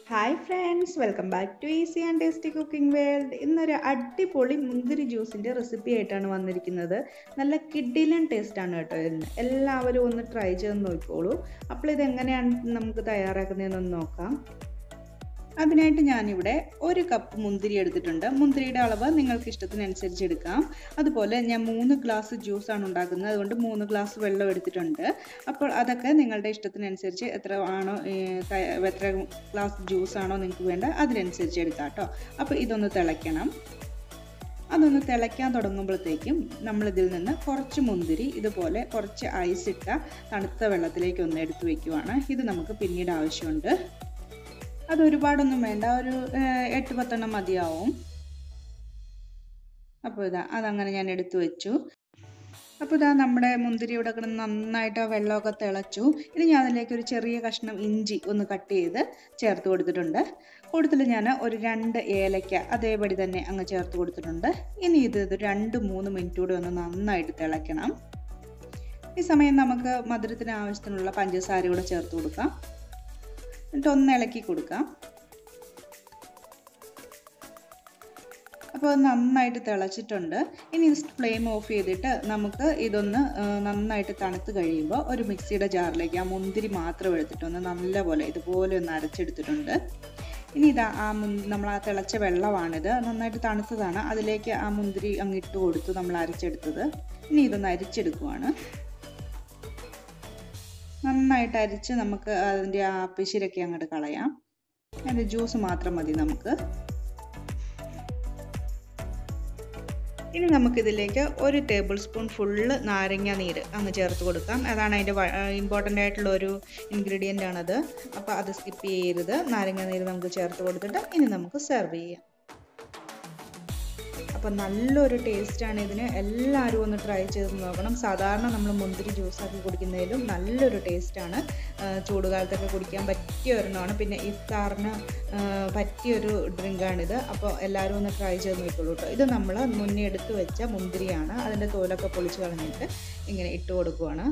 hi friends welcome back to easy and tasty cooking world ഇന്നൊരു അടിപൊളി മുന്തിരി ജ്യൂസിൻ്റെ recipe ആയിട്ടാണ് വന്നിരിക്കുന്നത് നല്ല കിഡിലൻ ടേസ്റ്റ് ആണ് കേട്ടോ ഇതിന് എല്ലാവരും ഒന്ന് ട്രൈ ചെയ്ത് നോക്കിക്കോളൂ അപ്പോൾ ഇത് എങ്ങനെയാണ് നമുക്ക് തയ്യാറാക്കുന്നതെന്നൊന്ന് നോക്കാം അതിനായിട്ട് ഞാനിവിടെ ഒരു കപ്പ് മുന്തിരി എടുത്തിട്ടുണ്ട് മുന്തിരിയുടെ അളവ് നിങ്ങൾക്ക് ഇഷ്ടത്തിനനുസരിച്ച് എടുക്കാം അതുപോലെ ഞാൻ മൂന്ന് ഗ്ലാസ് ജ്യൂസാണ് ഉണ്ടാക്കുന്നത് അതുകൊണ്ട് മൂന്ന് ഗ്ലാസ് വെള്ളം എടുത്തിട്ടുണ്ട് അപ്പോൾ അതൊക്കെ നിങ്ങളുടെ ഇഷ്ടത്തിനനുസരിച്ച് എത്ര ആണോ എത്ര ഗ്ലാസ് ജ്യൂസാണോ നിങ്ങൾക്ക് വേണ്ട അതിനനുസരിച്ച് എടുക്കാം കേട്ടോ അപ്പോൾ ഇതൊന്ന് തിളയ്ക്കണം അതൊന്ന് തിളയ്ക്കാൻ തുടങ്ങുമ്പോഴത്തേക്കും നമ്മളിതിൽ നിന്ന് കുറച്ച് മുന്തിരി ഇതുപോലെ കുറച്ച് ഐസ് ഇട്ട തണുത്ത വെള്ളത്തിലേക്ക് ഒന്ന് എടുത്തു വെക്കുവാണ് ഇത് നമുക്ക് പിന്നീട് ആവശ്യമുണ്ട് അത് ഒരുപാടൊന്നും വേണ്ട ഒരു എട്ട് പത്തെണ്ണം മതിയാവും അപ്പോൾ ഇതാ അതങ്ങനെ ഞാൻ എടുത്തു വെച്ചു അപ്പോൾ ഇതാ നമ്മുടെ മുന്തിരി ഇവിടെ കിടന്ന് നന്നായിട്ട് ആ വെള്ളമൊക്കെ തിളച്ചു ഇനി ഞാൻ അതിലേക്ക് ഒരു ചെറിയ കഷ്ണം ഇഞ്ചി ഒന്ന് കട്ട് ചെയ്ത് ചേർത്ത് കൊടുത്തിട്ടുണ്ട് കൊടുത്തിട്ട് ഞാൻ ഒരു രണ്ട് ഏലയ്ക്ക അതേപടി തന്നെ അങ്ങ് ചേർത്ത് കൊടുത്തിട്ടുണ്ട് ഇനി ഇത് ഇത് രണ്ട് മൂന്ന് മിനിറ്റ് കൂടി ഒന്ന് നന്നായിട്ട് തിളയ്ക്കണം ഈ സമയം നമുക്ക് മധുരത്തിന് ആവശ്യത്തിനുള്ള പഞ്ചസാര കൂടെ ചേർത്ത് കൊടുക്കാം എന്നിട്ട് ഒന്ന് ഇളക്കി കൊടുക്കാം അപ്പോൾ നന്നായിട്ട് തിളച്ചിട്ടുണ്ട് ഇനി ഫ്ലെയിം ഓഫ് ചെയ്തിട്ട് നമുക്ക് ഇതൊന്ന് നന്നായിട്ട് തണുത്ത് കഴിയുമ്പോൾ ഒരു മിക്സിയുടെ ജാറിലേക്ക് ആ മുന്തിരി മാത്രം എടുത്തിട്ടൊന്ന് നല്ലപോലെ ഇതുപോലെ ഒന്ന് അരച്ചെടുത്തിട്ടുണ്ട് ഇനി ഇതാ ആ മുൻ നമ്മൾ ആ തിളച്ച വെള്ളമാണിത് നന്നായിട്ട് തണുത്തതാണ് അതിലേക്ക് ആ മുന്തിരി അങ്ങ് ഇട്ട് കൊടുത്തു നമ്മൾ അരച്ചെടുത്തത് ഇനി ഇതൊന്ന് അരിച്ചെടുക്കുവാണ് നന്നായിട്ട് അരിച്ച് നമുക്ക് അതിൻ്റെ ആ പിശിരൊക്കെ അങ്ങോട്ട് കളയാം അതിൻ്റെ ജ്യൂസ് മാത്രം മതി നമുക്ക് ഇനി നമുക്കിതിലേക്ക് ഒരു ടേബിൾ സ്പൂൺ ഫുള്ള് നാരങ്ങ നീര് അങ്ങ് ചേർത്ത് കൊടുക്കാം അതാണ് അതിൻ്റെ ഇമ്പോർട്ടൻ്റ് ആയിട്ടുള്ള ഒരു ഇൻഗ്രീഡിയൻ്റ് ആണത് അപ്പോൾ അത് സ്കിപ്പ് ചെയ്യരുത് നാരങ്ങ നീര് നമുക്ക് ചേർത്ത് കൊടുത്തിട്ട് ഇനി നമുക്ക് സെർവ് ചെയ്യാം അപ്പോൾ നല്ലൊരു ടേസ്റ്റാണ് ഇതിന് എല്ലാവരും ഒന്ന് ട്രൈ ചെയ്ത് നോക്കണം സാധാരണ നമ്മൾ മുന്തിരി ജ്യൂസാക്കി കുടിക്കുന്നതിലും നല്ലൊരു ടേസ്റ്റാണ് ചൂടുകാലത്തൊക്കെ കുടിക്കാൻ പറ്റിയ ഒരെണ്ണമാണ് പിന്നെ ഇഫ്താറിന് പറ്റിയൊരു ഡ്രിങ്കാണിത് അപ്പോൾ എല്ലാവരും ഒന്ന് ട്രൈ ചെയ്ത് നോക്കിക്കോളൂ കേട്ടോ ഇത് നമ്മൾ മുന്നേ എടുത്ത് വെച്ച മുന്തിരിയാണ് അതിൻ്റെ തോലൊക്കെ പൊളിച്ച് കളഞ്ഞിട്ട് ഇങ്ങനെ ഇട്ട് കൊടുക്കുവാണ്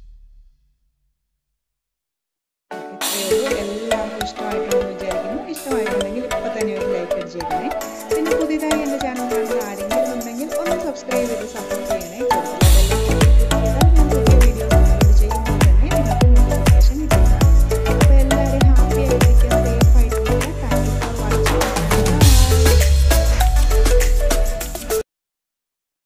എല്ലാവർക്കും ഇഷ്ടമായിട്ടുണ്ടെന്ന് വിചാരിക്കുന്നു ഇഷ്ടമായിട്ടുണ്ടെങ്കിൽ ഇപ്പോൾ തന്നെ ഒരു ലൈക്ക് അടിച്ചേക്കണേ പിന്നെ പുതിയതായി എൻ്റെ ചാനൽ കാണുന്ന ആരെങ്കിലും ഉണ്ടെങ്കിൽ ഒന്ന് സബ്സ്ക്രൈബ് ചെയ്ത്